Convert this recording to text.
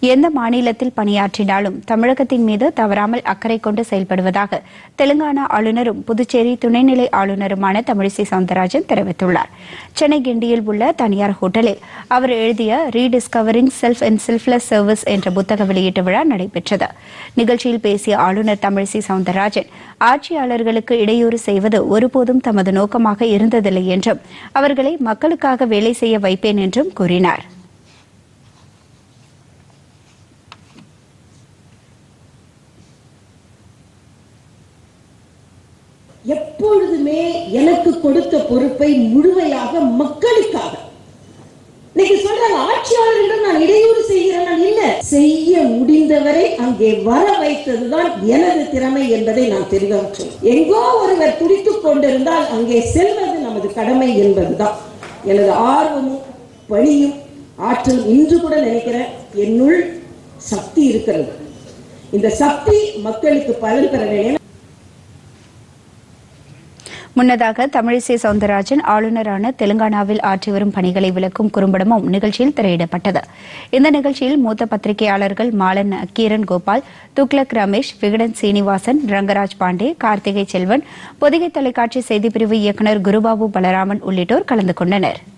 எந்த மாநிலத்தில் பணியாற்றினாலும் தமிழகத்தின் மீது தவறாமல் அக்கறை கொண்டு செயல்படுவதாக தெலுங்கானா ஆளுநரும் புதுச்சேரி துணைநிலை ஆளுநருமான தமிழிசை சவுந்தரராஜன் தெரிவித்துள்ளார் சென்னை கிண்டியில் உள்ள தனியார் ஹோட்டலில் அவர் எழுதிய rediscovering self and selfless service என்ற புத்தக வெளியீட்டு விழா நடைபெற்றது நிகழ்ச்சியில் பேசிய ஆளுநர் தமிழிசை சவுந்தரராஜன் ஆட்சியாளர்களுக்கு இடையூறு செய்வது ஒருபோதும் தமது நோக்கமாக இருந்ததில்லை என்றும் அவர்களை மக்களுக்காக வேலை செய்ய வைப்பேன் என்றும் கூறினார் எப்பொழுதுமே எனக்கு கொடுத்த பொறுப்பை முழுமையாக மக்களுக்காக இன்னைக்கு சொல்றாங்க ஆட்சியாளர்களிடம் நான் இடையூறு செய்கிறேன் நான் இல்ல செய்ய முடிந்தவரை அங்கே வர வைத்ததுதான் எனது திறமை என்பதை நான் தெரிவித்தேன் எங்கோ ஒருவர் துடித்துக் கொண்டிருந்தால் அங்கே செல்வது நமது கடமை என்பதுதான் எனது ஆர்வமும் பணியும் ஆற்றல் இன்று கூட நினைக்கிறேன் என்னுள் சக்தி இருக்கிறது இந்த சக்தி மக்களுக்கு பலன் பெற வேண்டும் முன்னதாக தமிழிசை சவுந்தரராஜன் ஆளுநரான தெலுங்கானாவில் ஆற்றி வரும் பணிகளை விளக்கும் குறும்படமும் நிகழ்ச்சியில் திரையிடப்பட்டது இந்த நிகழ்ச்சியில் மூத்த பத்திரிகையாளர்கள் மாலன் கீரன் கோபால் துக்ளக் ரமேஷ் விகடன் சீனிவாசன் ரங்கராஜ் பாண்டே கார்த்திகை செல்வன் பொதிகை தொலைக்காட்சி செய்திப்பிரிவு இயக்குநர் குருபாபு பலராமன் உள்ளிட்டோர் கலந்து கொண்டனர்